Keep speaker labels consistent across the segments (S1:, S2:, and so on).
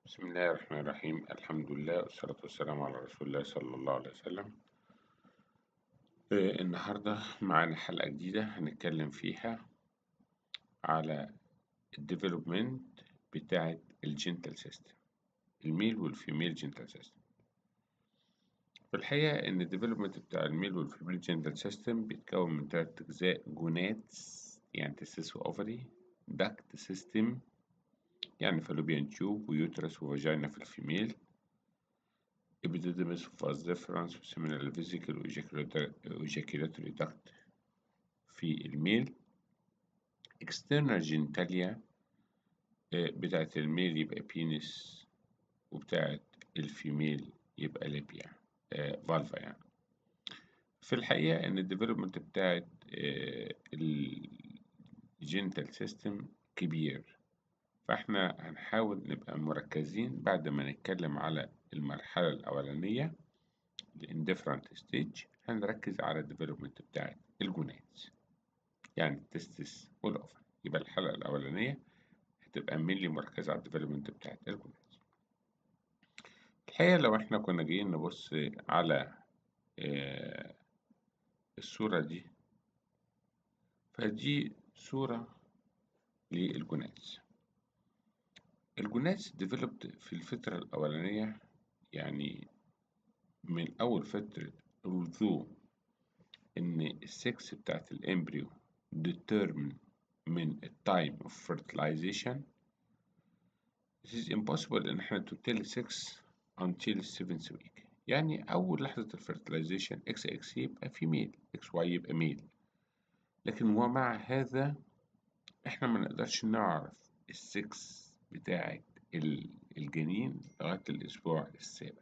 S1: بسم الله الرحمن الرحيم الحمد لله والصلاة والسلام على رسول الله صلى الله عليه وسلم آه، النهاردة معانا حلقة جديدة هنتكلم فيها على الديفلوبمنت بتاعة الجنتال سيستم الميل والفيميل جنتال سيستم في الحقيقة إن الديفلوبمنت بتاع الميل والفيميل جنتال سيستم بيتكون من تلات أجزاء جوناتس يعني تستس وأوفري داكت سيستم يعني فالوبيان تيوب ويوترس وفاجينا في الفيميل ابيديدمس وفاز ديفرنس وسيمينال فيزيكال وإيجاكيولاتوري داكت في الميل اكسترنال جينتاليا بتاعت الميل يبقى بينس وبتاعت الفيميل يبقى ليبيا فالفا يعني في الحقيقة إن الديفلوبمنت بتاعت الجينتال سيستم كبير فاحنا هنحاول نبقى مركزين بعد ما نتكلم على المرحلة الأولانية الإنديفرنت ستيج هنركز على الديفلوبمنت بتاعت الجوناتس يعني التستس والأوفر يبقى الحلقة الأولانية هتبقى مينلي مركزة على الديفلوبمنت بتاعت الجوناتس الحقيقة لو احنا كنا جايين نبص على آه الصورة دي فدي صورة للجوناتس الجوناتس ديفلوبد في الفترة الأولانية يعني من أول فترة although إن السكس بتاعت الإمبريو determine من التايم of fertilization it is impossible إن احنا to tell sex until seventh week يعني أول لحظة الفرتلايزيشن اكس اكس يبقى فيميل اكس واي يبقى ميل لكن ومع هذا احنا ما نقدرش نعرف السكس بتاعة الجنين لغاية الأسبوع السابع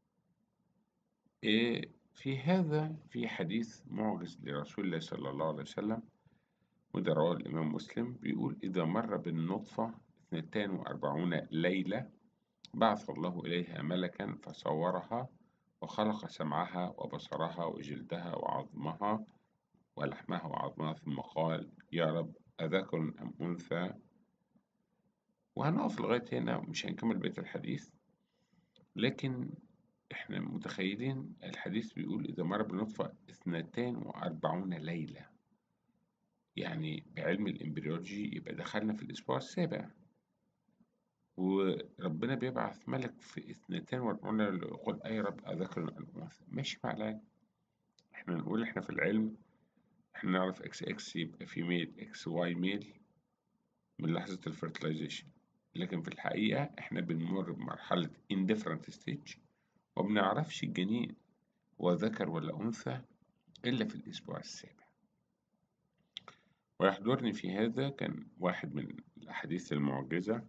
S1: إيه في هذا في حديث معجز لرسول الله صلى الله عليه وسلم وده رواه الإمام مسلم بيقول إذا مر بالنطفة اثنتان وأربعون ليلة بعث الله إليها ملكا فصورها وخلق سمعها وبصرها وجلدها وعظمها ولحمها وعظمها ثم قال يا رب أذكر أم أنثى وهنقف لغاية هنا مش هنكمل بقية الحديث لكن احنا متخيلين الحديث بيقول إذا مر بالنطفة اثنتان وأربعون ليلة يعني بعلم الإمبريولوجي يبقى دخلنا في الأسبوع السابع وربنا بيبعث ملك في اثنتين وأربعون يقول أي رب أذكر الأنثى ماشي معنا احنا نقول احنا في العلم احنا نعرف اكس اكس يبقى في ميل اكس واي ميل من لحظة الفرتلايزيشن لكن في الحقيقة احنا بنمر بمرحلة indifferent stage ومنعرفش الجنين هو ذكر ولا أنثى إلا في الأسبوع السابع ويحضرني في هذا كان واحد من الأحاديث المعجزة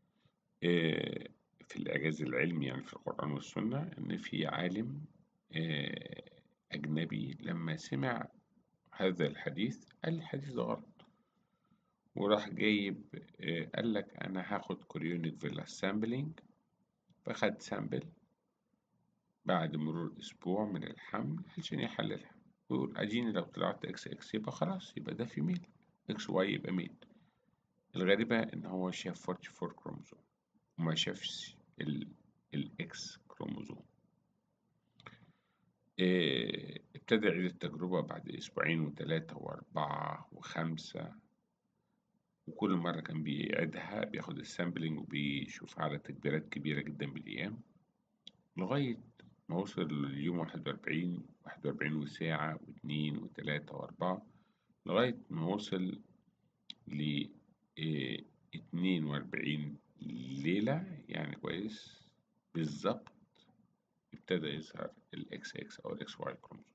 S1: في الإعجاز العلمي يعني في القرآن والسنة إن في عالم أجنبي لما سمع هذا الحديث قال الحديث ده غلط وراح جايب قال لك أنا هاخد كوريونيك فيلا سامبلينج فخد سامبل بعد مرور أسبوع من الحمل عشان يحللها ويقول أديني لو طلعت إكس إكس يبقى خلاص يبقى ده في ميل إكس واي يبقى ميل الغريبة إن هو شاف 44 كروموزوم وما شافش الإكس كروموزوم إيه ابتدى يعيد التجربة بعد أسبوعين وثلاثة وأربعة وخمسة وكل مرة كان بيعيدها بياخد السامبلينج وبيشوف على تكبيرات كبيرة جدا بالأيام لغاية ما وصل لليوم واحد وأربعين واحد وأربعين وساعة واتنين وتلاتة وأربعة لغاية ما وصل ل اتنين وأربعين ليلة يعني كويس بالظبط ابتدى يظهر الاكس اكس أو الاكس واي كروموسوم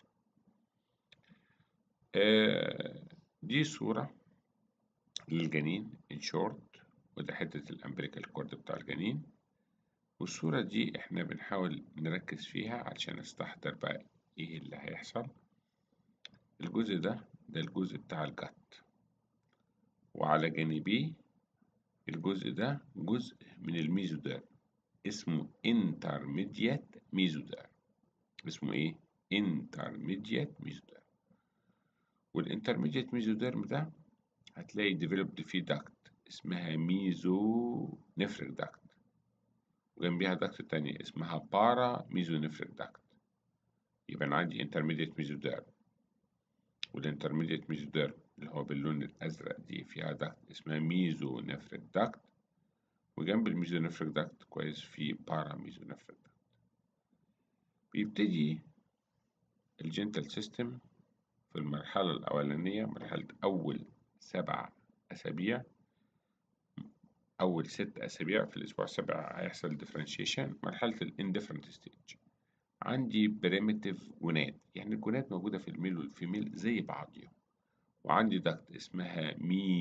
S1: آه دي صورة للجنين in short وده حتة الأمبريكال كورد بتاع الجنين والصورة دي احنا بنحاول نركز فيها علشان نستحضر بقى ايه اللي هيحصل الجزء ده ده الجزء بتاع الجت وعلى جانبيه الجزء ده جزء من الميزوديرم اسمه intermediate ميزوديرم اسمه ايه intermediate ميزوديرم والانترميديت ميزوديرم ده هتلاقي ديفلوبد فيه داكت اسمها ميزو نفرك داكت وجنبيها داكت تانية اسمها بارا ميزونيفريك داكت يبقى أنا عندي intermediate mesoderm والintermediate mesoderm اللي هو باللون الأزرق دي فيها داكت اسمها ميزونيفريك داكت وجنب الميزونيفريك داكت كويس في بارا ميزونيفريك داكت بيبتدي الجنتال سيستم في المرحلة الأولانية مرحلة أول سبع أسابيع أول ست أسابيع في الأسبوع السابع هيحصل differentiation مرحلة الindifferent stage عندي بريمتيف جونات يعني الجونات موجودة في الميل والفيميل زي بعضيهم وعندي دكت اسمها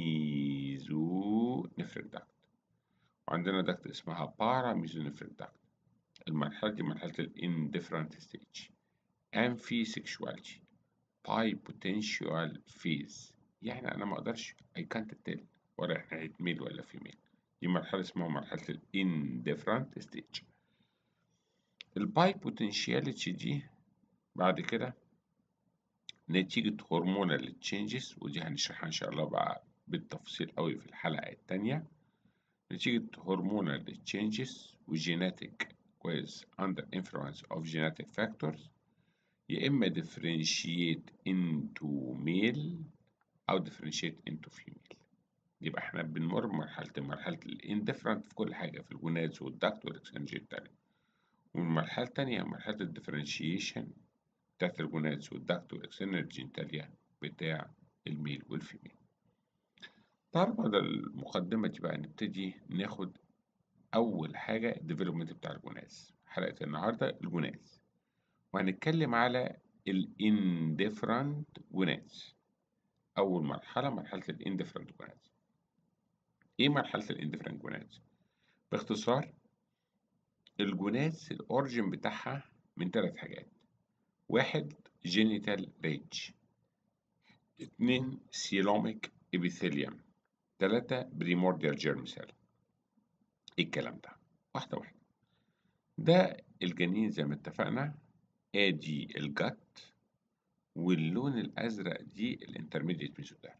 S1: ميزو نفرك دكت وعندنا دكت اسمها بارا ميزو نفرك دكت المرحلة دي مرحلة الانديفرنت ستيج أنفي سيكشواليتي باي بوتنشال فيز يعني أنا ما أقدرش I can't tell ولا إحنا ميل ولا فيميل دي مرحلة اسمها مرحلة الانديفرنت ستيج الباي بوتنشاليتي دي بعد كده نتيجة هرمونال تشينجز ودي هنشرحها إن شاء الله بقى بالتفصيل قوي في الحلقة التانية نتيجة هرمونال تشينجز وجيناتيك كويس under influence of genetic factors يا إما differentiate into male أو differentiate into female يبقى إحنا بنمر بمرحلتين مرحلة الاندفرنت في كل حاجة في الجونادز والدكت والإكسنجي التاني والمرحلة التانية مرحلة الديفرنشيشن بتاعت الجونادز والدكت والإكسنجي جينتاليا بتاع الميل والفيميل طبعا بعد المقدمة دي بقى نبتدي ناخد أول حاجة الديفلوبمنت بتاع الجوناز حلقة النهاردة الجوناز وهنتكلم على الانديفرنت جوناز أول مرحلة مرحلة الانديفرنت جوناز إيه مرحلة الانديفرنت جوناز؟ باختصار الجوناز الأوريجين بتاعها من ثلاث حاجات واحد جينيتال ريج اتنين سيلوميك ابيثيليوم تلاتة بريمورديال جيرم سيل ايه الكلام ده واحدة واحدة ده الجنين زي ما اتفقنا ادي الجت واللون الازرق دي الانترميديت ميزوديرم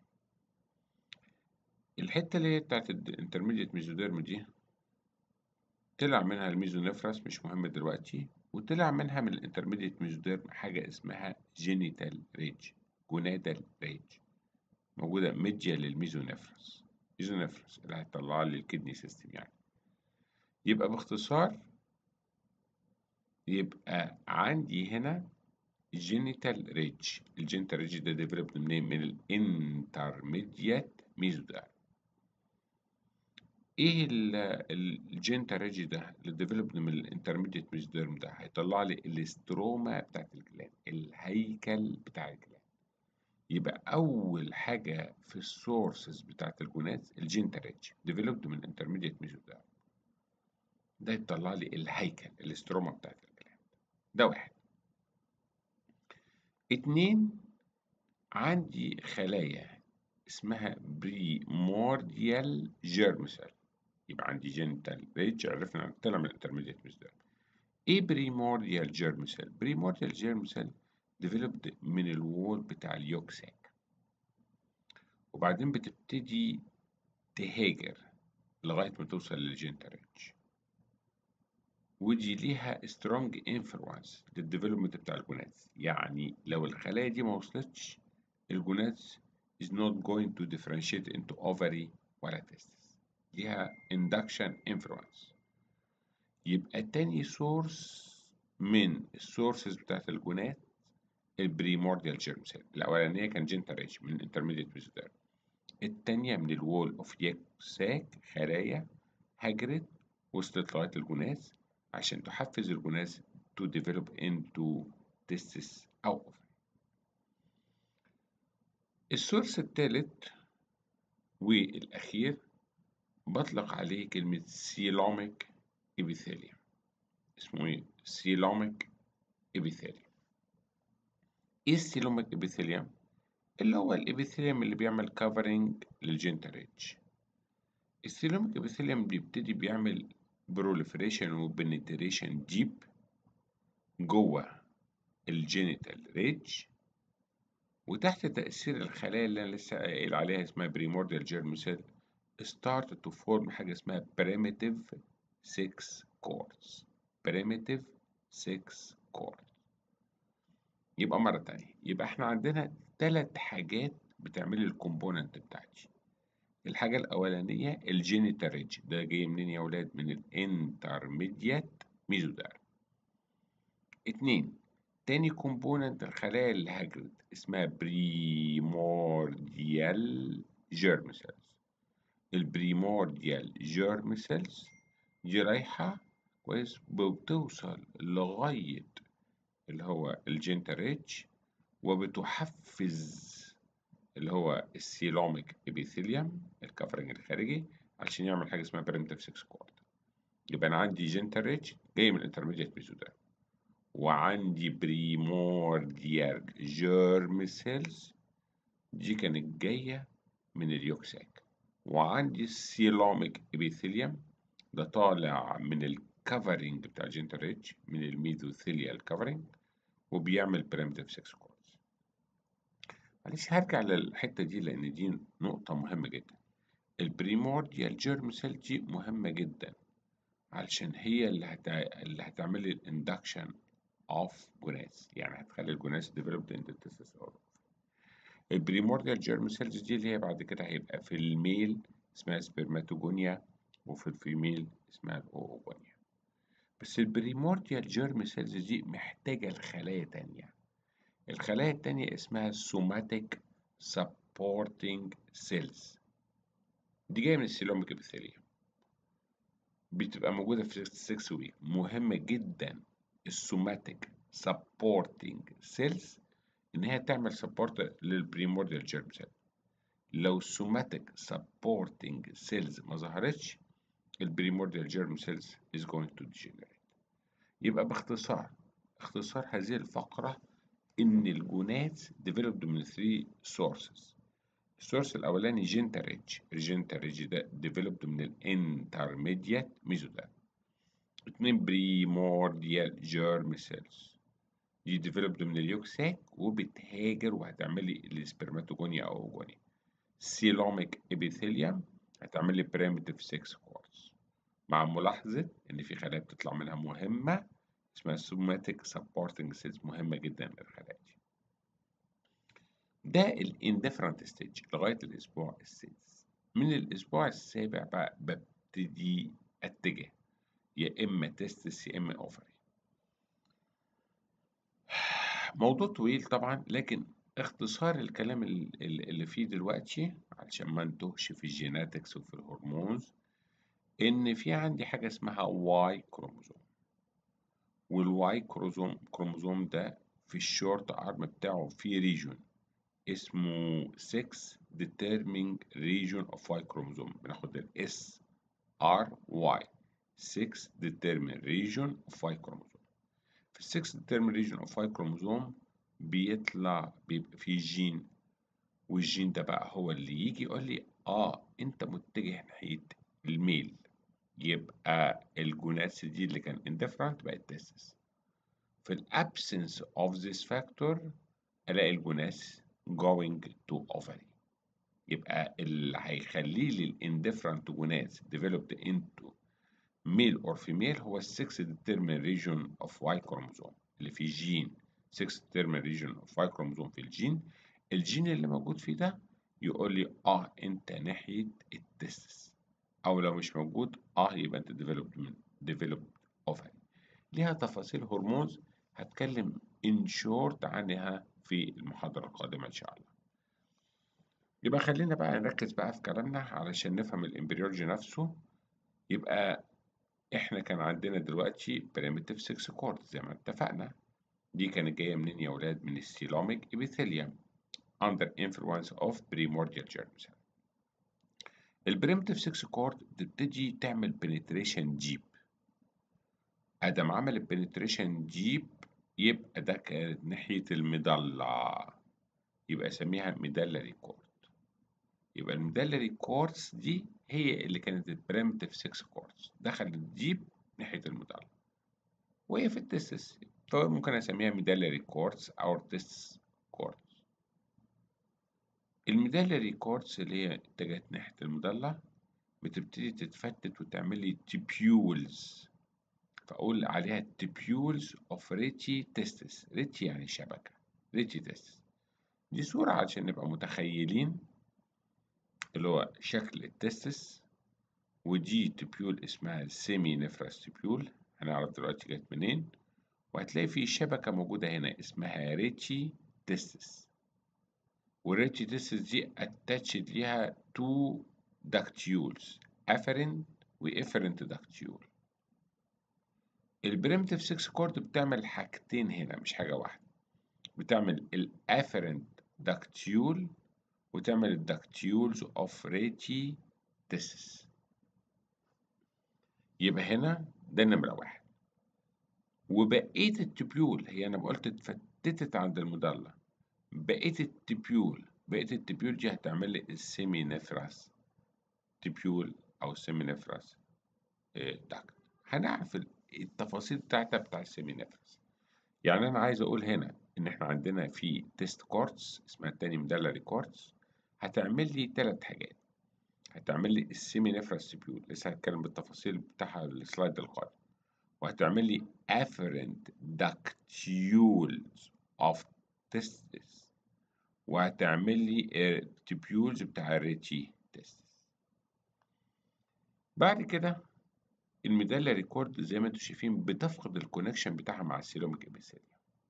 S1: الحتة اللي هي بتاعت الانترميديت ميزوديرم دي طلع منها الميزونيفرس مش مهم دلوقتي وطلع منها من الانترميديت ميزوديرم حاجة اسمها جينيتال ريج جونادال ريج موجودة ميديا للميزونيفرس ميزونيفرس اللي هتطلع لي الكدني سيستم يعني يبقى باختصار يبقى عندي هنا جينيتال ريج الجينيتال ريج ده ديفلوبد منين من الانترميديات ميزوديرم ايه الجينيتال ريج ده اللي ديفلوبد من الانترميديات ميزوديرم ده هيطلع لي الاستروما بتاعت الجلاند الهيكل بتاع الجلاند يبقى أول حاجة في السورسز بتاعت الجونات الجينيتال ريج ديفلوبد من الانترميديات ميزوديرم ده يطلع لي الهيكل الاستروما بتاعت الجلاند ده واحد اتنين عندي خلايا اسمها بريمورديال جيرم سيل يبقى عندي جينيتال ريج عرفنا طلع من الانترميديات ميزوديرم ايه بريمورديال جيرم سيل بريمورديال جيرم سيل ديفلوبد من الوول بتاع اليوك ساك وبعدين بتبتدي تهاجر لغاية ما توصل للجينيتال ريج ودي ليها سترونج انفلونس للديفلوبمنت بتاع الجوناتس يعني لو الخلايا دي ما وصلتش الجوناتس is not going to differentiate into ovary ولا testis ليها induction influence يبقى تاني سورس من السورسز بتاعت الجونات البريمورديال جيرم سيل الاولانيه كان جينيتال ريج من الانترميديت ميزوديرم التانية من الوول اوف ياك ساك خلايا هاجرت وصلت لغاية الجوناز عشان تحفز الجوناز to develop into testis أو ovary. السورس الثالث والأخير بطلق عليه كلمة سيلوميك إبيثيليوم اسمه إيه؟ سيلوميك إبيثيليوم إيه السيلوميك إبيثيليوم؟ اللي هو الإبيثيليوم اللي بيعمل كفرنج للجينيتال ريج السيلوميك إبيثيليوم بيبتدي بيعمل بروليفريشن وبنتريشن ديب جوه الجينيتال ريج وتحت تأثير الخلايا اللي أنا لسه قايل عليها اسمها بريمورديال جيرم سيل start to form حاجة اسمها primitive 6 chords primitive 6 chords يبقى مرة تانية يبقى احنا عندنا ثلاث حاجات بتعمل لي الكومبوننت بتاعتي الحاجة الأولانية الجينيتال ريدج ده جاي منين يا ولاد من الانترميديات ميزوديرم اتنين تاني كومبوننت الخلايا اللي هجرت اسمها بريمورديال جيرم سيلز البريمورديال جيرم سيلز دي رايحة كويس بتوصل لغاية اللي هو الجينيتال ريدج وبتحفز اللي هو السيلوميك ابيثيليوم الكفرنج الخارجي عشان يعمل حاجه اسمها بريمتيف 6 كورد يبقى انا عندي جنتال ريتش جاي من الانترميديت ميزوديرم وعندي بريمورديال جيرم سيلز دي كانت جايه من اليوكساك وعندي السيلوميك ابيثيليوم ده طالع من الكفرنج بتاع الجنتال ريتش من الميزوثيليال كفرنج وبيعمل بريمتيف 6 كورد معلش هرجع للحتة دي لأن دي نقطة مهمة جدا البريمورديال جيرم سيل دي مهمة جدا علشان هي اللي, هت... اللي هتعمل لي الاندكشن اوف جوناس يعني هتخلي الجوناس ديفلوبد انت التستوستيرون البريمورديال جيرم سيلز دي اللي هي بعد كده هيبقى في الميل اسمها سبرماتوجونيا وفي الفيميل اسمها الاوغونيا بس البريمورديال جيرم سيلز دي محتاجة لخلايا تانية الخلايا التانية اسمها somatic supporting cells دي جاية من السيلوميك ابيثيليوم بتبقى موجودة في 6 ويك مهمة جدا السوماتيك supporting cells إن هي تعمل support للبريمورديال جيرم سيل لو السوماتيك supporting cells ما ظهرتش البريمورديال جيرم سيلز is going to degenerate يبقى باختصار اختصار هذه الفقرة ان الجونات developed من 3 sources السورس الاولاني جينتا ريدج الجينتا ريدج ده developed من الانترميديات ميزوديرم اتنين بريمورديال جيرم سيلز دي developed من اليوكساك وبتهاجر وهتعمل لي السبرماتوجونيا او اوجونيا سيلوميك ابيثيليوم هتعمل لي بريمتيف 6 كورس مع ملاحظة ان في خلايا بتطلع منها مهمة اسمها somatic supporting cells مهمة جدا للخلايا دي ده الاندفرنت ستيج لغاية الأسبوع السادس من الأسبوع السابع بقى ببتدي أتجه يا إما تستس يا إما أوفري موضوع طويل طبعا لكن اختصار الكلام اللي فيه دلوقتي علشان ما نتوهش في الجيناتكس وفي الهرمونز إن في عندي حاجة اسمها واي كروموزوم والواي كروموزوم كروموزوم ده في الشورت ارم بتاعه في ريجون اسمه 6 determining region of Y chromosome بناخد ال S R Y 6 determining region of Y chromosome في ال 6 determining region of Y chromosome بيطلع بيبقى فيه جين والجين ده بقى هو اللي يجي يقول لي اه انت متجه ناحية الميل يبقى الجوناتس دي اللي كان indifferent بقت تستس في الابسنس of this factor الاقي الجوناتس going to ovary يبقى اللي هيخلي لي الاندفرنت جوناتس developed into male or female هو ال 6 determined region of Y chromosome اللي فيه جين 6 determined region of Y chromosome في الجين الجين اللي موجود فيه ده يقول لي اه انت ناحية التستس او لو مش موجود اه يبقى انت developed من developed ovary ليها تفاصيل هرمونز هتكلم in short عنها في المحاضرة القادمة إن شاء الله. يبقى خلينا بقى نركز بقى في كلامنا علشان نفهم الإمبريولوجي نفسه يبقى إحنا كان عندنا دلوقتي بريمتيف 6 كورد زي ما اتفقنا دي كانت جاية منين يا ولاد؟ من السيلوميك إبيثيليوم under influence of primordial germ cell. البريمتيف 6 كورد تبتدي تعمل بنتريشن ديب ادم عمل البنتريشن ديب يبقى ده كانت ناحية المضلع يبقى اسميها ميدالري كورد يبقى الميدالري كوردز دي هي اللي كانت البريمتيف 6 كوردز دخلت ديب ناحية المضلع وهي في التستس فممكن اسميها ميدالري كوردز او تستس كوردز الميدالري كوردز اللي هي اتجهت ناحية المضلع بتبتدي تتفتت وتعمل لي تيبيولز فأقول عليها tubules of ricci testis ricci يعني شبكة ricci testis دي صورة عشان نبقى متخيلين اللي هو شكل التستس ودي تبيول اسمها سيمي نفرس تبيول هنعرف دلوقتي جت منين وهتلاقي في شبكة موجودة هنا اسمها ريتشي تستس والريتشي تستس دي اتاتشد ليها تو داكتيولز افرنت وافرنت داكتيول البريمتيف 6 كورد بتعمل حاجتين هنا مش حاجة واحدة بتعمل الافرنت داكتيول وتعمل الداكتيولز اوف ريتشي تستس يبقى هنا ده نمرة واحد وبقية التبيول هي أنا قلت اتفتتت عند المضلة بقية التبيول بقية التبيول دي هتعمل لي السيمي نفرس تبيول أو السيمي نفرس داكت هنعرف التفاصيل بتاعتها بتاع السيمي نفرس يعني أنا عايز أقول هنا إن إحنا عندنا في تيست كورتس اسمها التاني مدلري كورتس هتعمل لي تلات حاجات هتعمل لي السيمي نفرس تبيول لسه هتكلم بالتفاصيل بتاعها السلايد القادم وهتعمل لي afferent ductules of testis وهتعمل لي tubules بتاع الريتشي testis بعد كده الميدالا ريكورد زي ما انتم شايفين بتفقد الكونكشن بتاعها مع السيلوميك ابيثيليوم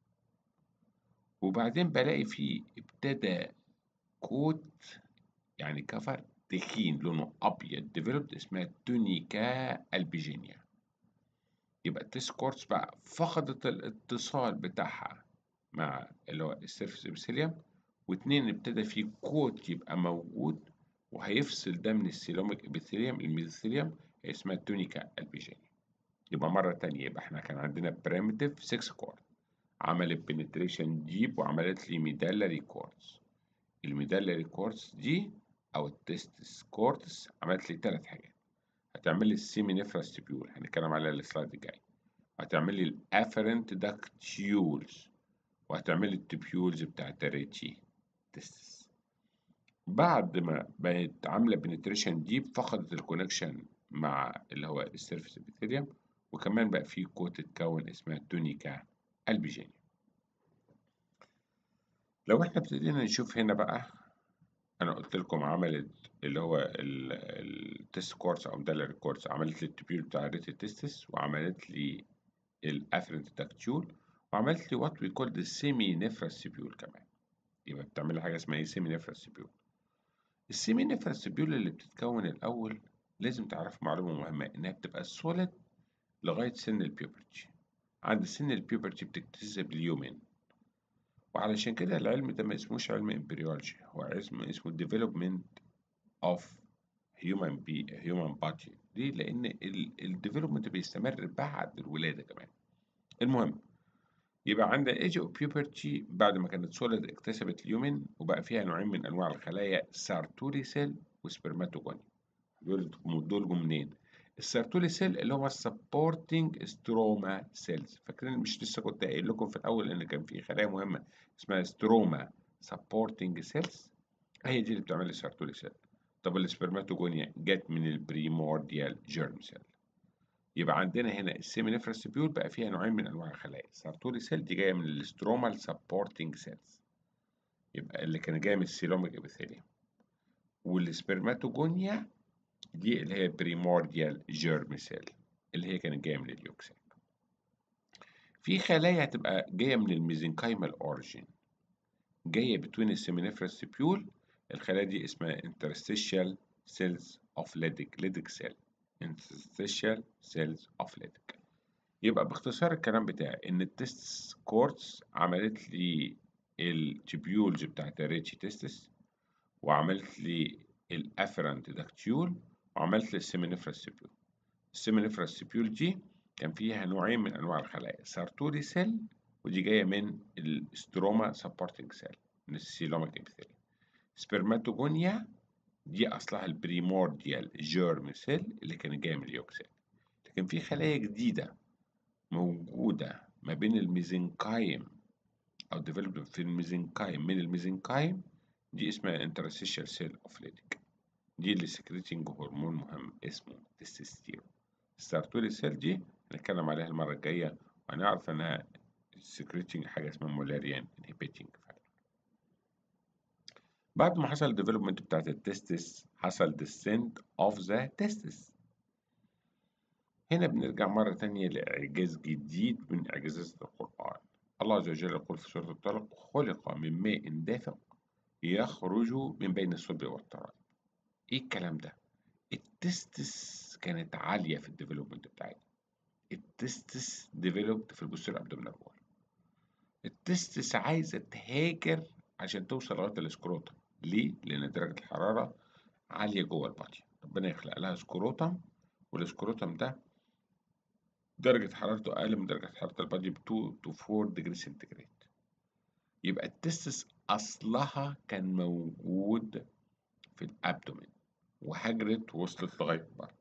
S1: وبعدين بلاقي فيه ابتدى كوت يعني كفر تخين لونه ابيض ديفلوبد اسمها تونيكا البيجينيا يبقى التيست كورتس بقى فقدت الاتصال بتاعها مع اللي هو السيرفس ابيثيليوم واتنين ابتدى في كوت يبقى موجود وهيفصل ده من السيلوميك ابيثيليوم الميزوثيليوم اسمها التونيكا البيجينيا يبقى مرة تانية يبقى احنا كان عندنا بريمتيف 6 كورد عملت بنتريشن ديب وعملت لي ميدالري كورتس الميدالري كورتس دي او التستس كورتس عملت لي ثلاث حاجات هتعمل لي السيمي نفرس تبيول هنتكلم عليها السلايد الجاي هتعمل لي الافرنت داكتيولز وهتعمل لي التبيولز بتاعت الريتشي تستس بعد ما بقت عامله بنتريشن ديب فقدت الكونكشن مع اللي هو السيرفس ابيثيليوم وكمان بقى في كوت اتكون اسمها تونيكا البيجينيا لو احنا ابتدينا نشوف هنا بقى انا قلت لكم عملت اللي هو التست كورس او مدلل كورس عملت لي التبيول بتاع الريت تيستس وعملت لي الافرنت داكتيول وعملت لي وات وي كول ذا سيمي نفرس تبيول كمان يبقى بتعمل لي حاجه اسمها ايه سيمي نفرس تبيول السيمي نفرس تبيول اللي بتتكون الاول لازم تعرف معلومه مهمه انها بتبقى سوليد لغايه سن البيوبرتي عند سن البيوبرتي بتكتسب اليومين وعلشان كده العلم ده ما اسموش علم امبريولوجي هو علم اسمه development of human be human body ليه؟ لأن الديفلوبمنت بيستمر بعد الولادة كمان المهم يبقى عند age of puberty بعد ما كانت سوليد اكتسبت اليومين وبقى فيها نوعين من أنواع الخلايا سارتوري سيل وسبرماتوجوني دول دول جم منين؟ السيرتولي سيل اللي هو السبورتنج ستروما سيلز فاكرين مش لسه كنت قايل لكم في الاول ان كان في خلايا مهمه اسمها ستروما سبورتنج سيلز هي دي اللي بتعمل السيرتولي سيل طب السبرماتوجونيا جت من البريمورديال جيرم سيل يبقى عندنا هنا السيمينيفرس بيول بقى فيها نوعين من انواع الخلايا السيرتولي سيل دي جايه من السترومال سبورتنج سيلز يبقى اللي كان جايه من السيلوميك ابيثيليوم والسبرماتوجونيا دي اللي هي بريمورديال جيرم سيل اللي هي كانت جايه من اليوكسيل في خلايا هتبقى جايه من الميزنكايمال اوريجين جايه بتوين السيمينيفرس سيبيول الخلايا دي اسمها interstitial cells of Leydig Leydig cell interstitial cells of Leydig يبقى باختصار الكلام بتاعي ان التستس كورتس عملت لي التبيولز بتاعت الريتشي تستس وعملت لي الافرنت داكتيول وعملت لي السيمينيفرس سيبيول السيمينيفرس سيبيول دي كان فيها نوعين من انواع الخلايا سارتوري سيل ودي جايه من الستروما سبورتنج سيل من السيلوميك ابيثيليوم سبرماتوجونيا دي اصلها البريمورديال جيرم سيل اللي كانت جايه من اليوكسيل لكن في خلايا جديده موجوده ما بين الميزنكايم او ديفلوبد في الميزنكايم من الميزنكايم دي اسمها انترستيشال سيل اوف ليديك دي اللي سكريتنج هرمون مهم اسمه تستوستيرون السارتولي سيل دي هنتكلم عليها المرة الجاية وهنعرف انها secreting حاجة اسمها مولاريان inhibiting factor بعد ما حصل development بتاعت التستس حصل descent of the testis هنا بنرجع مرة تانية لإعجاز جديد من إعجازات القرآن الله عز وجل يقول في سورة الطلق خلق من ماء دافق يخرج من بين الصلب والترائب إيه الكلام ده؟ التستس كانت عالية في الديفلوبمنت بتاعتها التستس ديفلوبد في البوستير ابدومينال وول التستس عايزة تهاجر عشان توصل لغاية الاسكروتم ليه؟ لأن درجة الحرارة عالية جوه البطن ربنا يخلق لها سكروتم والسكروتم ده درجة حرارته أقل من درجة حرارة البادي ب 2 to 4 ديجري سنتيجريد يبقى التستس أصلها كان موجود في الأبدومين وهجرت وصلت لغاية بره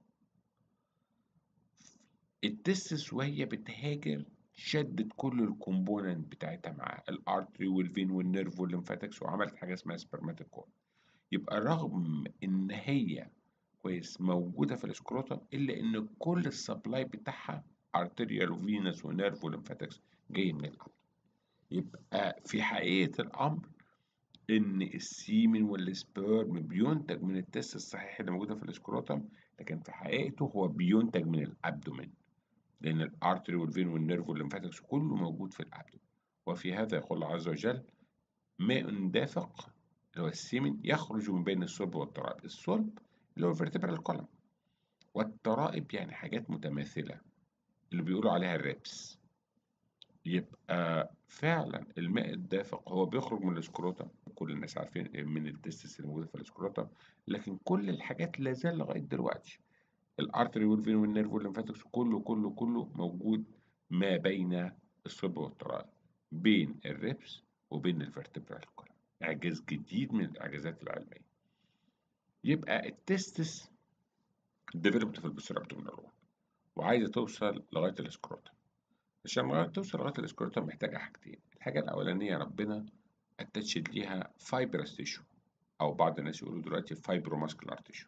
S1: التستس وهي بتهاجر شدت كل الكومبوننت بتاعتها معاها الارتري والفين والنيرف والليمفاتكس وعملت حاجه اسمها سبرماتيك كور يبقى رغم ان هي كويس موجوده في الاسكروتم الا ان كل السبلاي بتاعها ارتريال وفينس ونيرف وليمفاتكس جاي من الامر يبقى في حقيقه الامر ان السيمن والسبيرم بينتج من التست الصحيح اللي موجوده في الاسكروتم لكن في حقيقته هو بينتج من الابدومين لان الارتري والفين والنيرف والليمفاتكس كله موجود في الابدومين وفي هذا يقول الله عز وجل ماء دافق اللي هو السيمن يخرج من بين الصلب والترائب الصلب اللي هو الفرتبرال كولم والترائب يعني حاجات متماثله اللي بيقولوا عليها الريبس يبقى فعلا الماء الدافق هو بيخرج من الاسكروتم كل الناس عارفين من التستس اللي موجوده في الاسكروتم لكن كل الحاجات لا زال لغايه دلوقتي الارتري والفين والنيرف والليمفاتكس كله كله كله موجود ما بين الصلب والترائب بين الريبس وبين الفرتبرال كولم اعجاز جديد من الاعجازات العلميه يبقى التستس ديفلوبت في البوستير ابدومينال وول وعايزه توصل لغايه الاسكروتم عشان توصل لغايه الاسكروتم محتاجه حاجتين الحاجه الاولانيه ربنا اتاتشد ليها فايبرس تيشو او بعض الناس يقولوا دلوقتي فايبروماسكولار تيشو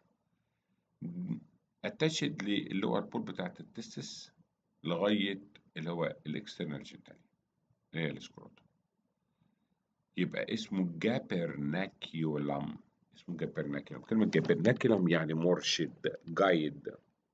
S1: اتاتشد للور بول بتاعت التستس لغايه اللي هو الاكسترنال جنتالي اللي هي الاسكروتم يبقى اسمه جابرناكيولم اسمه جابرناكيولم كلمة جابرناكيولم يعني مرشد جايد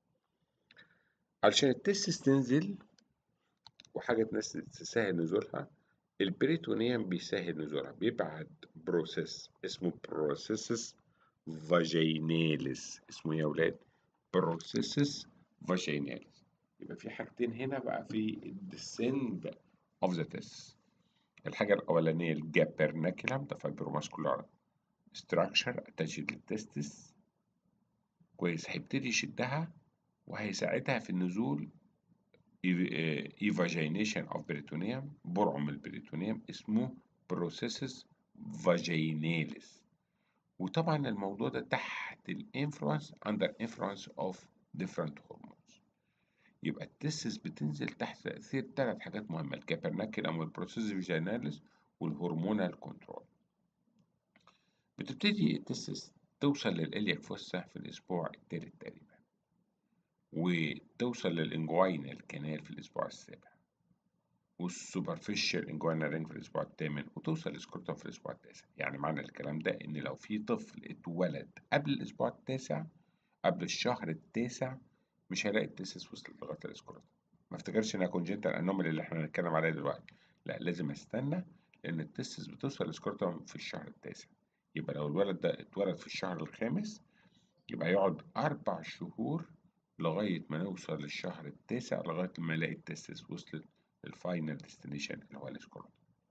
S1: علشان التستس تنزل وحاجة ناس تسهل نزولها البريتونيوم بيسهل نزولها بيبعت بروسيس اسمه بروسيسس فاجيناليس اسمه ايه يا ولاد بروسيسس فاجيناليس يبقى في حاجتين هنا بقى في الديسند اوف ذا تيست الحاجة الأولانية الجابرناكيولم ده فايبروماسكولار ستراكشر اتاتشد للتستس كويس هيبتدي يشدها وهيساعدها في النزول ايفاجينيشن اوف بريتونيوم برعم البريتونيوم اسمه بروسيسس فاجيناليس وطبعا الموضوع ده تحت الانفلونس اندر انفلونس اوف ديفرنت هرمونز يبقى التستس بتنزل تحت تأثير ثلاث حاجات مهمة الكابرناكيولم والبروسيسس فاجيناليس والهرمونال كنترول بتبتدي التستس توصل للإلياك فوسا في الأسبوع الثالث تقريبا وتوصل للإنجوينال كانال في الأسبوع السابع والسوبرفيشال انجوينال رينج في الأسبوع الثامن وتوصل للسكروتم في الأسبوع التاسع يعني معنى الكلام ده إن لو في طفل اتولد قبل الأسبوع التاسع قبل الشهر التاسع مش هيلاقي التستس وصلت لغاية الاسكروتم ما افتكرش انها كونجنتال انومالي اللي احنا هنتكلم عليها دلوقتي لا لازم استنى لأن التستس بتوصل للسكروتم في الشهر التاسع يبقى لو الولد ده اتولد في الشهر الخامس يبقى يقعد أربع شهور لغاية ما نوصل للشهر التاسع لغاية ما نلاقي التستس وصلت للفاينل ديستنيشن اللي هو الاسكروتم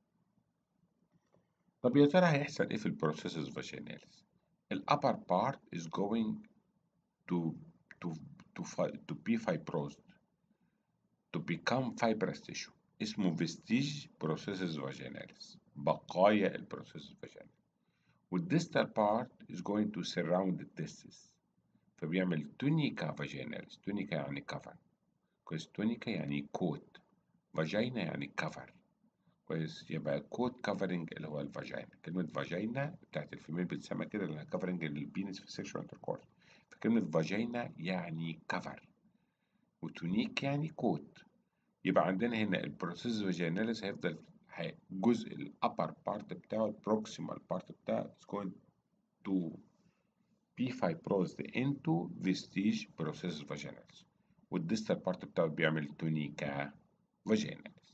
S1: طب يا ترى هيحصل ايه في البروسيسز فاجيناليس الأبر part is going to to to to be fibrosed to become fibrous tissue اسمه vestige processus vaginalis بقايا البروسيسز فاجيناليس والديستال part is going to surround the testis فبيعمل تونيكا فاجيناليس تونيكا يعني كفر كويس تونيكا يعني كوت فاجينا يعني كفر كويس يبقى كوت كفرنج اللي هو الفاجينا كلمة فاجينا بتاعت الفيميل بتسمى كده لأنها كفرنج البينس في السكشوال انتركورس فكلمة فاجينا يعني كفر وتونيك يعني كوت يبقى عندنا هنا البروسيس فاجيناليس هيفضل جزء الابر بارت بتاعه البروكسيمال بارت بتاعه is going to be fibrosed into vestige processus vaginalis والديستال بارت بتاعه بيعمل تونيكا فاجيناليس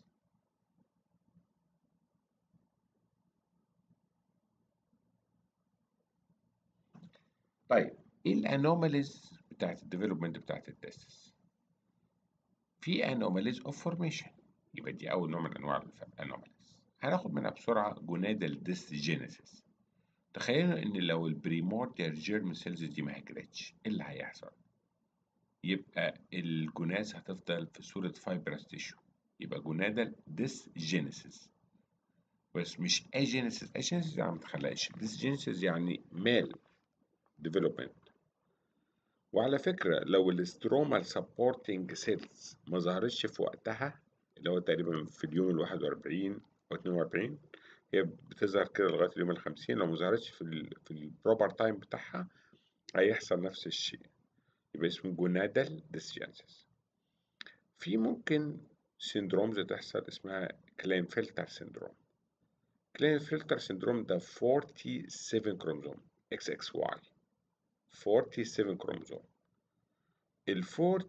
S1: طيب ايه الانوماليز بتاعت الديفلوبمنت بتاعت التستس في انوماليز اوف فورميشن يبقى دي اول نوع من انواع الانوماليز هناخد منها بسرعه جونادال ديسجينيسيس تخيلوا ان لو البريمورديال جيرم سيلز دي ما هجرتش ايه اللي هيحصل يبقى الجوناز هتفضل في صوره فايبرس تيشو يبقى جونادال ديسجينيسيس بس مش اجينيسيس اجينيسيس يعني ما تخلقش ديسجينيسيس يعني مال ديفلوبمنت وعلى فكرة لو الاسترومال سبورتنج سيلز ما ظهرتش في وقتها اللي هو تقريبا في اليوم ال 41 أو 42 هي بتظهر كده لغاية اليوم ال 50 لو ما ظهرتش في ال في البروبر تايم بتاعها هيحصل نفس الشيء يبقى اسمه جونادال ديسجينسيس في ممكن سيندرومز تحصل اسمها كلين فلتر سيندروم كلين فلتر سيندروم ده 47 كروموزوم اكس اكس واي 47 كروموزوم ال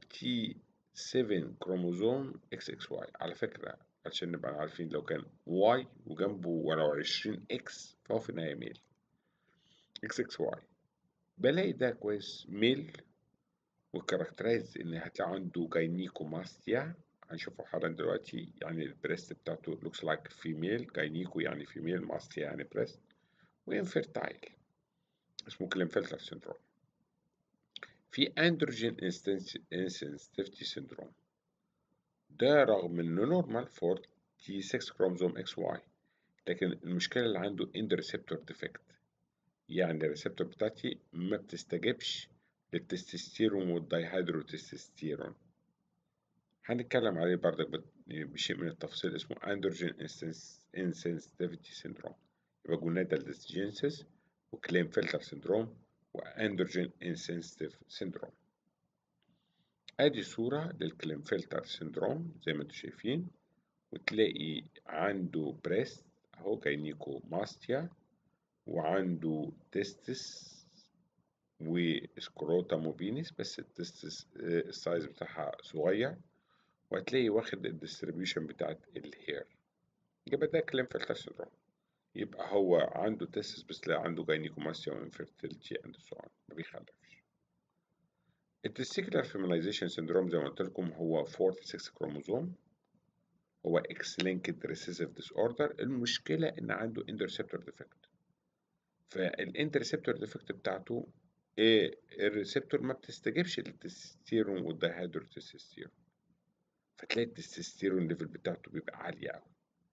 S1: 47 كروموزوم اكس اكس واي على فكرة عشان نبقى عارفين لو كان واي وجنبه ولو 20 اكس فهو في النهاية ميل اكس اكس واي بلاقي ده كويس ميل وكاركترايز ان هتلاقي عنده جاينيكوماستيا هنشوفه حالا دلوقتي يعني البريست بتاعته لوكس لايك فيميل جاينيكو يعني فيميل ماستيا يعني بريست وانفيرتايل اسمه كلينفلتر سيندروم في اندروجين انسنسيتيفيتي سيندروم ده رغم انه نورمال 46 كروموزوم اكس واي لكن المشكله اللي عنده اند ريسبتور ديفكت يعني الريسبتور بتاعتي ما بتستجبش للتستوستيرون والدايهيدروتستوستيرون هنتكلم عليه برضك بشيء من التفصيل اسمه اندروجين انسنسيتيفيتي سيندروم يبقى جونادال ديسجينسيس وكلين فلتر سيندروم واندروجين انسنسيتيف سيندروم ادي صورة للكلين فلتر سيندروم زي ما انتم شايفين وتلاقي عنده بريست اهو جاينيكو ماستيا وعنده تستس وسكروتا موبينس بس التستس السايز بتاعها صغير وهتلاقي واخد الديستريبيوشن بتاعت الهير يبقى ده كلين فلتر سيندروم يبقى هو عنده تستس بس لا عنده جاينيكوماستيا وانفيرتيلتي اند سو اون ما بيخلفش التستيكولار فيمينايزيشن سيندروم زي ما قلت لكم هو 46 كروموزوم هو اكس لينكد ريسيسيف ديس اوردر المشكله ان عنده انترسبتور ديفكت فالانترسبتور ديفكت بتاعته إيه الريسبتور ما بتستجيبش للتستيرون والدايهيدروتستيرون فتلاقي التستيرون ليفل بتاعته بيبقى عالي قوي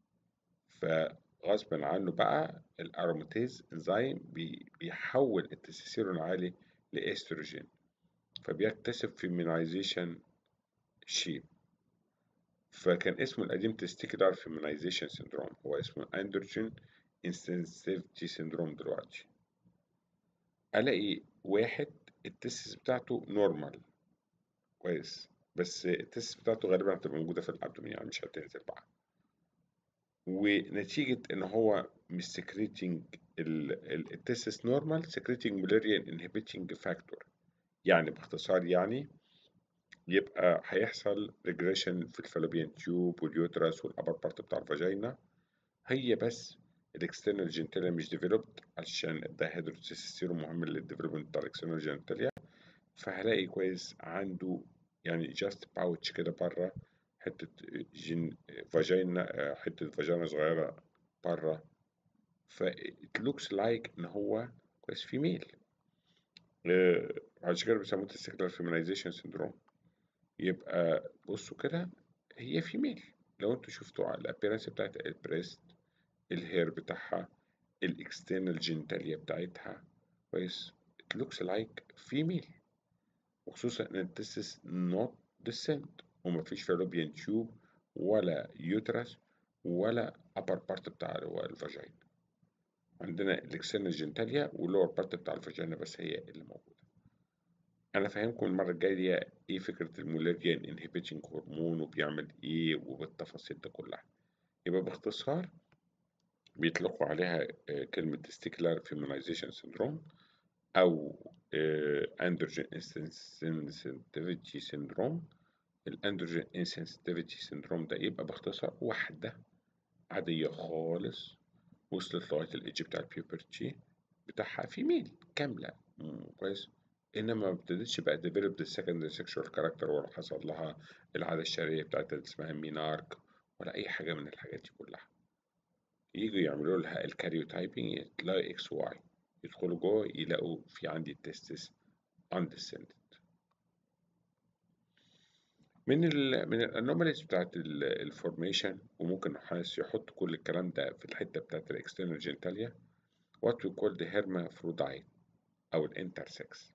S1: فغصبا عنه بقى الاروماتيز انزيم بي بيحول التستيرون العالي لاستروجين فبيكتسب فيمينايزيشن شيب فكان اسمه القديم تستيكولار فيمينايزيشن سيندروم هو اسمه اندروجين انسنسيتيفيتي سيندروم دلوقتي الاقي واحد التستس بتاعته نورمال كويس بس التستس بتاعته غالبا هتبقى موجوده في الابدومين يعني مش هتنزل بقى ونتيجة إن هو مش سكريتنج التستس نورمال سكريتنج مولاريان انهبيتنج فاكتور يعني باختصار يعني يبقى هيحصل ريجريشن في الفالوبيان تيوب واليوترس والابر بارت بتاع الفاجينا هي بس الاكسترنال جينيتاليا مش ديفلوبد عشان الدايهيدروتستيرون مهم للديفلوبمنت بتاع الاكسترنال جينيتاليا فهلاقي كويس عنده يعني جاست باوتش كده بره حتة جين فاجينا حتة فاجينا صغيرة بره ف it looks like إن هو كويس فيميل عشان كده بيسموه تستيكولار فيمينايزيشن سيندروم يبقى بصوا كده هي فيميل لو انتوا شفتوا على الابيرنس بتاعت البريست الهير بتاعها الاكسترنال جينيتاليا بتاعتها كويس it looks like female وخصوصا ان التستس not descent ومفيش فالوبيان تيوب ولا يوترس ولا upper part بتاع الفاجينا عندنا الاكسترنال جينيتاليا واللور بارت بتاع الفاجينا بس هي اللي موجوده انا فاهمكم المره الجايه دي ايه فكره المولاريان انهبيتنج هرمون وبيعمل ايه وبالتفاصيل دي كلها يبقى باختصار بيطلقوا عليها آه، كلمه testicular feminization syndrome او اندروجين insensitivity syndrome الاندروجين insensitivity syndrome ده يبقى باختصار واحده عاديه خالص وصلت لغايه الايدج بتاع البيوبرتي بتاعها فيميل كامله مم، كويس انما ما ابتدتش بقى ديفلوب السكندري سيكشوال كاركتر ولا حصل لها العاده الشهريه بتاعتها اللي اسمها مينارك ولا اي حاجه من الحاجات دي كلها يجوا يعملوا لها الكاريوتايبنج تلاقي اكس واي يدخلوا جوه يلاقوا في عندي التستس اندسندد من ال من الانوماليز بتاعت الفورميشن وممكن نحاس يحط كل الكلام ده في الحته بتاعت الاكسترنال جينتاليا what we call the hermaphrodite او الانترسكس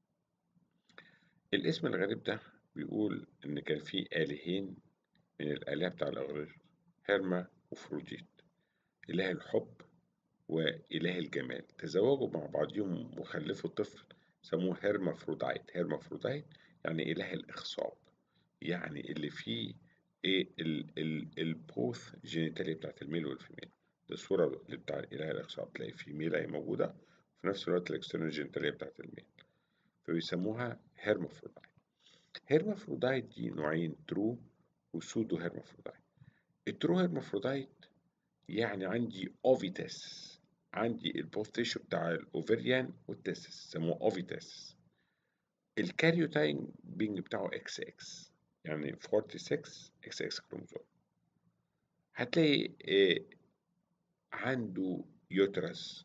S1: الاسم الغريب ده بيقول ان كان في الهين من الالهه بتاع الاغريق هرما وفروديت اله الحب واله الجمال تزوجوا مع بعضهم وخلفوا طفل سموه هرمافروديت هرمافروديت يعني اله الاخصاب يعني اللي فيه ايه ال ال البوث جينيتاليا بتاعت الميل والفيميل دي الصورة اللي بتاع اله الاخصاب تلاقي فيميل اهي موجودة وفي نفس الوقت الاكسترنال جينيتاليا بتاعت الميل فبيسموها هرمافروديت هرمافروديت دي نوعين ترو وسودو هرمافروديت الترو هرمافروديت يعني عندي اوفيتس عندي البوث تيشو بتاع الاوفريان والتستس سموه اوفيتس الكاريوتايبنج بتاعه اكس اكس يعني 46 اكس اكس كروموزوم هتلاقي إيه عنده يوترس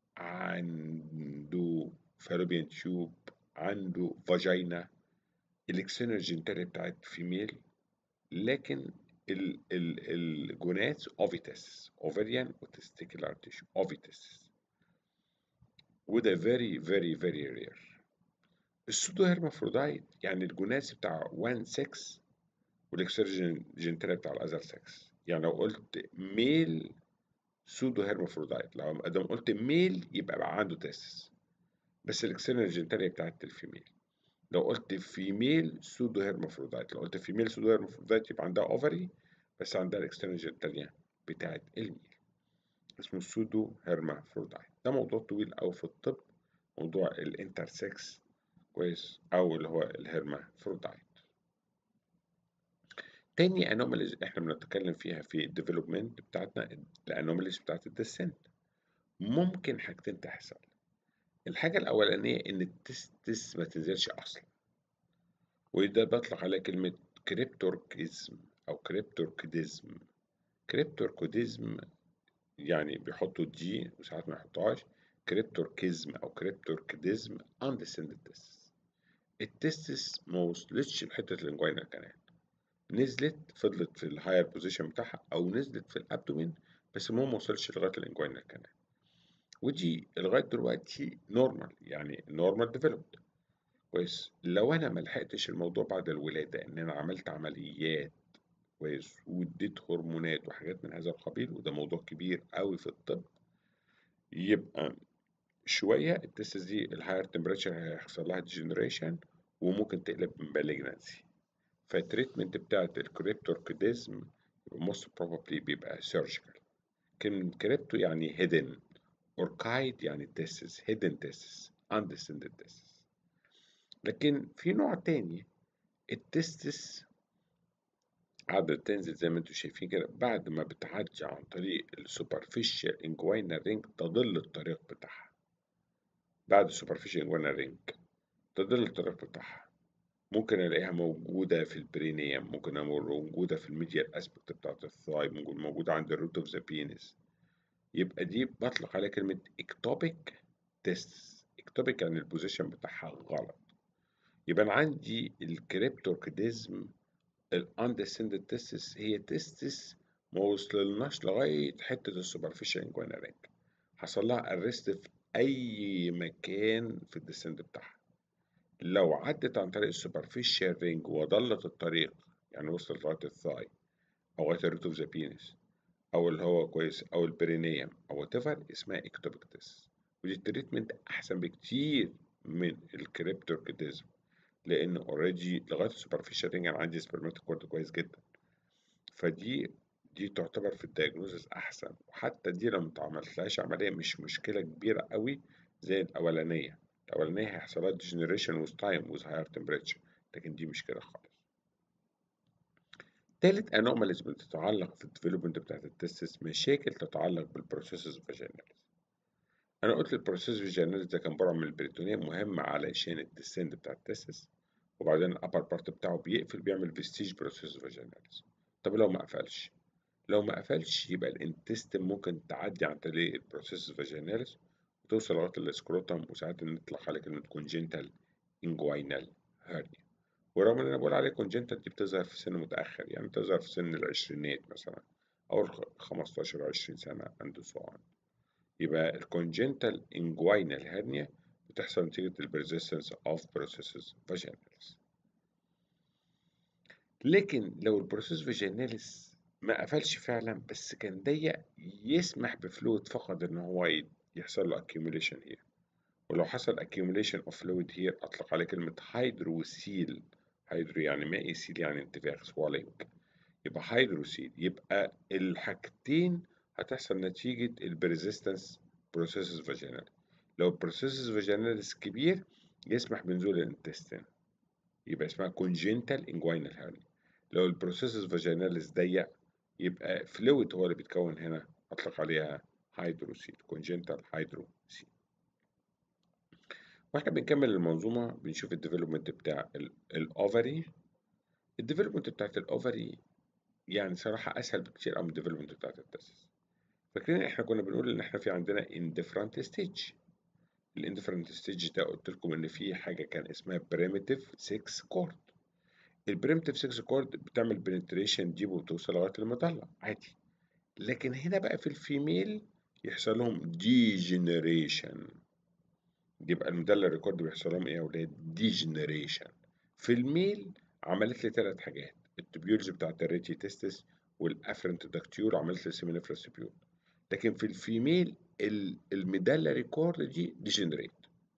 S1: عنده فالوبيان تيوب عنده فاجينا الاكسترنال جينيتاليا بتاعت فيميل لكن ال ال الجونات اوفيتس اوفريان وتستيكولار تيشو اوفيتس وده very very very rare السودو هرمافرودايت يعني الجوناس بتاع 1 6 والاكسترنال جينيتاليا بتاع الاذر 6 يعني لو قلت ميل سودو هرمافرودايت لو ادام قلت ميل يبقى بقى عنده تيسس بس الاكسترنال جينيتاليا بتاعت الفيميل لو قلت فيميل سودو هرمافرودايت لو قلت فيميل سودو هرمافرودايت يبقى عندها اوفري بس عندها الاكسترنال جينيتاليا بتاعت الميل اسمه السودو هرمافرودايت ده موضوع طويل أوي في الطب موضوع الانترسكس كويس أو اللي هو الهرمافرودايت تاني انوماليز احنا بنتكلم فيها في الديفلوبمنت بتاعتنا الانوماليز بتاعت الديسنت ممكن حاجتين تحصل الحاجة الأولانية إن التستس ما تنزلش أصلا وده بطلق عليه كلمة كريبتوركيزم أو كريبتوركيديزم كريبتوركيديزم يعني بيحطوا دي وساعات ما يحطوهاش كريبتوركيزم أو كريبتوركيديزم undescended testis التستس ما وصلتش لحتة الانجوينال كانال نزلت فضلت في الهاير بوزيشن بتاعها أو نزلت في الأبدومين بس المهم ما وصلش لغاية الانجوينال كانال ودي لغايه دلوقتي نورمال يعني نورمال ديفلوبد كويس لو انا ما لحقتش الموضوع بعد الولاده ان انا عملت عمليات كويس واديت هرمونات وحاجات من هذا القبيل وده موضوع كبير قوي في الطب يبقى شويه التستس دي الهاير تمبريتشر هيحصل لها ديجنريشن وممكن تقلب من مالجنسي فالتريتمنت بتاعت الكريبتوركيديزم موست بروبابلي بيبقى سيرجيكال كلمة كريبتو يعني هيدن اوركايد يعني تيسس hidden تيسس undescended تيسس لكن في نوع تاني التستس عادة تنزل زي ما انتم شايفين كده بعد ما بتعدي عن طريق السوبرفيشال انجوينال رينج تضل الطريق بتاعها بعد السوبرفيشال انجوينال رينج تضل الطريق بتاعها ممكن الاقيها موجودة في البرينيوم ممكن الاقيها موجودة في الميديال اسبكت بتاعت الثاي ممكن موجودة عند الروت اوف ذا بينس يبقى دي بطلق عليها كلمة اكتوبيك تيست اكتوبيك يعني البوزيشن بتاعها غلط يبقى أنا عندي الكريبتوركيديزم الاندسندد تيستس هي تيستس ما وصلناش لغاية حتة السوبرفيشال انجوانا رينج حصل لها ارست في أي مكان في الديسند بتاعها لو عدت عن طريق السوبرفيشال رينج وضلت الطريق يعني وصلت لغاية الثاي أو لغاية الروت اوف ذا بينس او اللي هو كويس او البرينيوم او وات ايفر اسمها اكتوبيك تيست ودي التريتمنت احسن بكتير من الكريبتوركيديزم لان اوريدي لغايه السوبرفيشال رينج انا عندي سبرماتوكورد كويس جدا فدي دي تعتبر في الدياجنوزس احسن وحتى دي لو ما عملتلهاش عمليه مش مشكله كبيره قوي زي الاولانيه الاولانيه هيحصل لها ديجنريشن وذ تايم وذ هاير تمبريتشر لكن دي مش كده خالص تالت انوماليز بتتعلق في الديفلوبمنت بتاعت التستس مشاكل تتعلق بالبروسيسز فاجيناليز انا قلت البروسيس فاجيناليز ده كان برع من البريتونيوم مهم علشان الديسند بتاع التستس وبعدين الابر بارت بتاعه بيقفل بيعمل فيستيج بروسيس فاجيناليز طب لو ما قفلش لو ما قفلش يبقى الانتستين ممكن تعدي عن طريق البروسيس فاجيناليز وتوصل لغايه السكروتم وساعات نطلق عليه كلمه كونجنتال انجوينال هيرنيا ورغم ان انا بقول عليه كونجنتال دي بتظهر في سن متاخر يعني بتظهر في سن العشرينات مثلا او 15 20 سنه اند سو on يبقى الكونجنتال انجوينال هيرنيا بتحصل نتيجه البرزيستنس اوف بروسيسز فاجيناليز لكن لو البروسيس فاجيناليز ما قفلش فعلا بس كان ضيق يسمح بفلويد فقط ان هو يحصل له accumulation here ولو حصل accumulation of fluid here اطلق عليه كلمة هيدروسيل هيدرو يعني مائي سيل يعني انتفاخ swallowing يبقى هيدروسيل يبقى الحاجتين هتحصل نتيجة البريزيستنس بروسيسز فاجينال لو البروسيسز فاجيناليس كبير يسمح بنزول الانتستين يبقى اسمها كونجنتال انجوينال هيرنيا لو البروسيسز فاجيناليس ضيق يبقى فلويد هو اللي بيتكون هنا اطلق عليها هيدروسيل كونجنتال هيدروسيل واحنا بنكمل المنظومة بنشوف الديفلوبمنت بتاع الاوفري الديفلوبمنت بتاعت الاوفري يعني صراحة اسهل بكتير قوي من الديفلوبمنت بتاعت التستس فاكرين احنا كنا بنقول ان احنا في عندنا indifferent ستيج الاندفرنت ستيج ده قلت لكم ان في حاجة كان اسمها بريمتيف 6 كورد البريمتيف 6 كورد بتعمل بنتريشن ديب وبتوصل لغاية المضلة عادي لكن هنا بقى في الفيميل يحصل لهم ديجنريشن يبقى المدلل ريكورد بيحصل لهم ايه يا ولاد ديجنريشن في الميل عملت لي ثلاث حاجات التبيولز بتاعت الريتي تستس والافرنت داكتيول عملت لي سيمينيفرس تبيول لكن في الفيميل المدلل ريكورد دي ديجنريت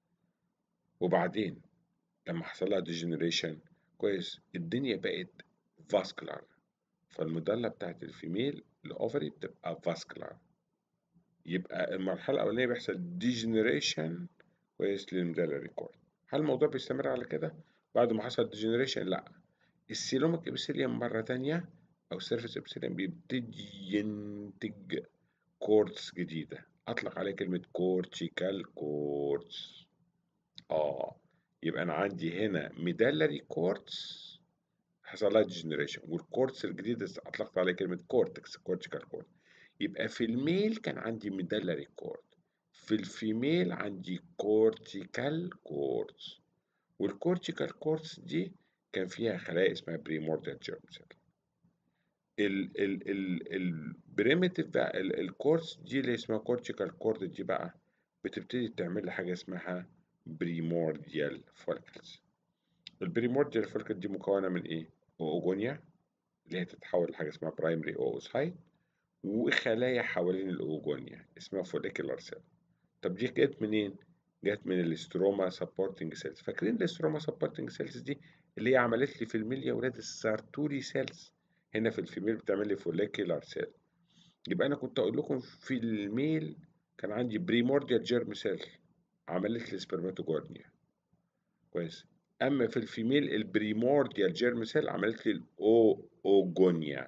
S1: وبعدين لما حصل لها ديجنريشن كويس الدنيا بقت فاسكولار فالمدلة بتاعت الفيميل الاوفري بتبقى فاسكولار يبقى المرحلة الأولانية بيحصل ديجنريشن كويس للمدلة ريكورد هل الموضوع بيستمر على كده؟ بعد ما حصل ديجنريشن لا السيلوميك ابسيليوم مرة تانية أو سيرفيس ابسيليوم بيبتدي ينتج كورتس جديدة أطلق عليه كلمة كورتيكال كورتس آه يبقى أنا عندي هنا ميدالري كورتس حصل لها ديجنريشن والكورتس الجديدة أطلقت عليه كلمة كورتكس كورتيكال كورت يبقى في الميل كان عندي ميدالري كورت في الفيميل عندي كورتيكال كورتس والكورتيكال كورتس دي كان فيها خلايا اسمها بريمورديال جيرم سيل ال ال ال البريمتيف بقى الكورس دي اللي اسمها كورتيكال كورد دي بقى بتبتدي تعمل لي حاجه اسمها بريمورديال فولكلز البريمورديال فولكل دي مكونه من ايه اوجونيا اللي هي تتحول لحاجه اسمها برايمري اوسايت وخلايا حوالين الاوجونيا اسمها فوليكولار سيل طب دي جت منين جت من الاستروما سبورتنج سيلز فاكرين الاستروما سبورتنج سيلز دي اللي هي عملت لي في الميل يا ولاد السارتوري سيلز هنا في الفيميل بتعمل لي فوليكولار سيل يبقى انا كنت اقول لكم في الميل كان عندي بريمورديال جيرم سيل عملت لي سبرماتوجونيا كويس اما في الفيميل البريمورديال جيرم سيل عملت لي الاو اوجونيا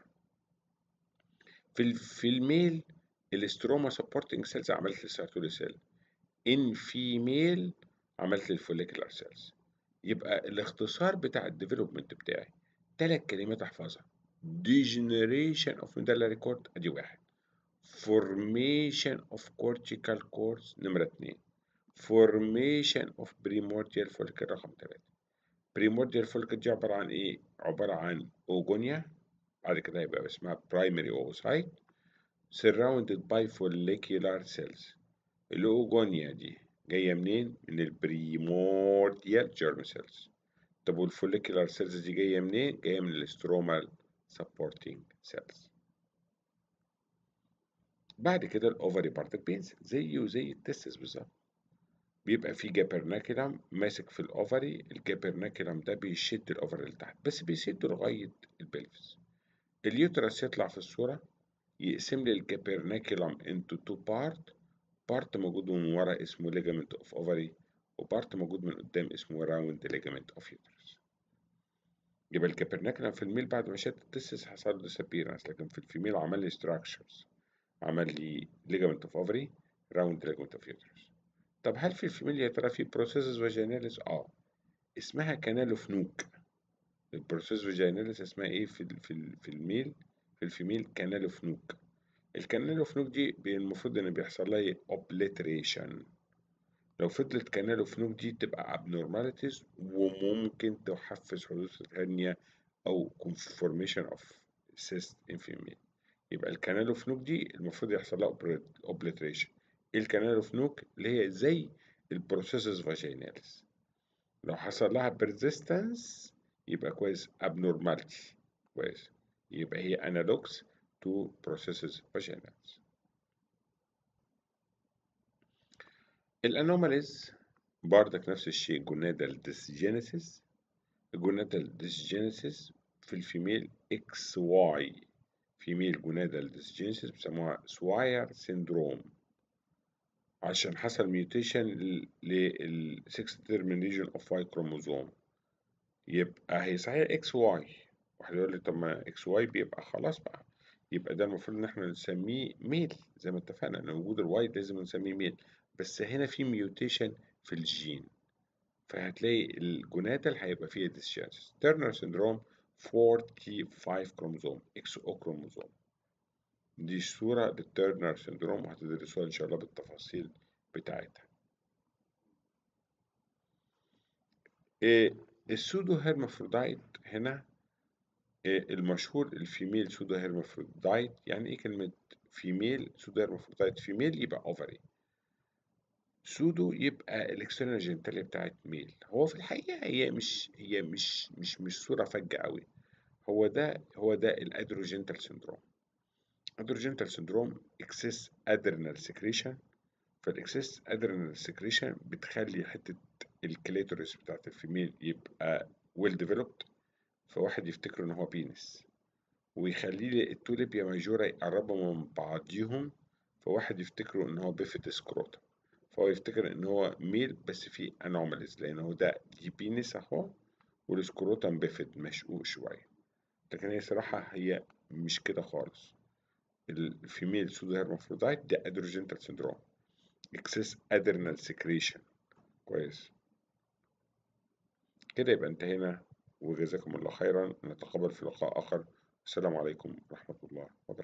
S1: في في الميل الاستروما سبورتنج سيلز عملت لي سارتوري سيل ان فيميل عملت لي الفوليكولار سيلز يبقى الاختصار بتاع الديفلوبمنت بتاعي ثلاث كلمات احفظها degeneration of medullary cord ادي واحد formation of cortical cords نمرة اتنين formation of primordial follicle رقم تلاتة primordial follicle دي عبارة عن ايه؟ عبارة عن اوجونيا بعد كده يبقى اسمها primary oocyte surrounded by follicular cells الاوجونيا دي جاية منين؟ من البريمورديال جيرم سيلز طب والفوليكولار سيلز دي جاية منين؟ جاية من الاسترومال supporting cells بعد كده الاوفري بارتك بينزل زيه زي التستس بالظبط بيبقى في جابرناكيلم ماسك في الاوفري الجابرناكيلم ده بيشد الاوفري لتحت بس بيسده لغايه البلفس اليوترس يطلع في الصوره يقسم لي الجابرناكيلم انتو تو بارت بارت موجود من ورا اسمه ليجامنت اوف اوفري وبارت موجود من قدام اسمه راوند ليجامنت اوف يوترس يبقى الكابرناكلم في الميل بعد ما شد التستس حصل له disappearance لكن في الفيميل عمل لي structures عمل لي ليجامنت اوف اوفري راوند ليجامنت اوف يوترس طب هل في الفيميل يا ترى في بروسيسز فاجيناليس اه اسمها كانالو فنوك البروسيس فاجيناليس اسمها ايه في ال في ال في الميل في الفيميل كانالو فنوك الكانالو فنوك دي المفروض ان بيحصل لها اوبليتريشن لو فضلت كانالو فنوك دي تبقى abnormalities وممكن تحفز حدوث الهرنيا أو conformation of cyst in female يبقى الكانالو فنوك دي المفروض يحصل لها obliteration ايه الكانالو فنوك اللي هي زي البروسيسز فاجيناليس لو حصل لها persistence يبقى كويس abnormality كويس يبقى هي analogs to processes vaginalis الانوماليز بردك نفس الشيء جونادال ديسجينيسيس الجونادال ديسجينيسيس في الفيميل اكس واي فيميل جونادال ديسجينيسيس بيسموها سواير سيندروم عشان حصل ميوتيشن للسكس ديترمين ريجن اوف واي كروموزوم يبقى هي صحيح اكس واي واحد يقول لي طب ما اكس واي بيبقى خلاص بقى يبقى ده المفروض ان احنا نسميه ميل زي ما اتفقنا ان وجود الواي لازم نسميه ميل بس هنا في ميوتيشن في الجين فهتلاقي الجوناتال هيبقى فيها ديسشانس تيرنر سيندروم 45 كروموزوم اكس او كروموزوم دي صورة للتيرنر سيندروم وهتدرسوها ان شاء الله بالتفاصيل بتاعتها إيه السودو هيرمافرودايت هنا إيه المشهور الفيميل سودو هيرمافرودايت يعني ايه كلمة فيميل سودو هيرمافرودايت فيميل يبقى اوفري سودو يبقى الاكسترنال جينيتاليا بتاعت ميل هو في الحقيقة هي مش هي مش مش مش صورة فجة قوي هو ده هو ده الادروجينتال سيندروم ادروجينتال سيندروم اكسس ادرينال سكريشن فالاكسس ادرينال سكريشن بتخلي حتة الكليتوريس بتاعت الفيميل يبقى ويل ديفلوبد فواحد يفتكر ان هو بينس ويخلي لي التوليبيا ماجورا يقربوا من بعضيهم فواحد يفتكروا ان هو بيفت سكروتا فهو يفتكر ان هو ميل بس فيه انوماليز لان هو ده دي بينس اهو والسكروتم بيفت مشقوق شويه لكن هي صراحه هي مش كده خالص الفيميل سودو هيرمافرودايت ده ادروجينتال سيندروم اكسس ادرينال سكريشن كويس كده يبقى انتهينا وجزاكم الله خيرا نتقابل في لقاء اخر السلام عليكم ورحمه الله وبركاته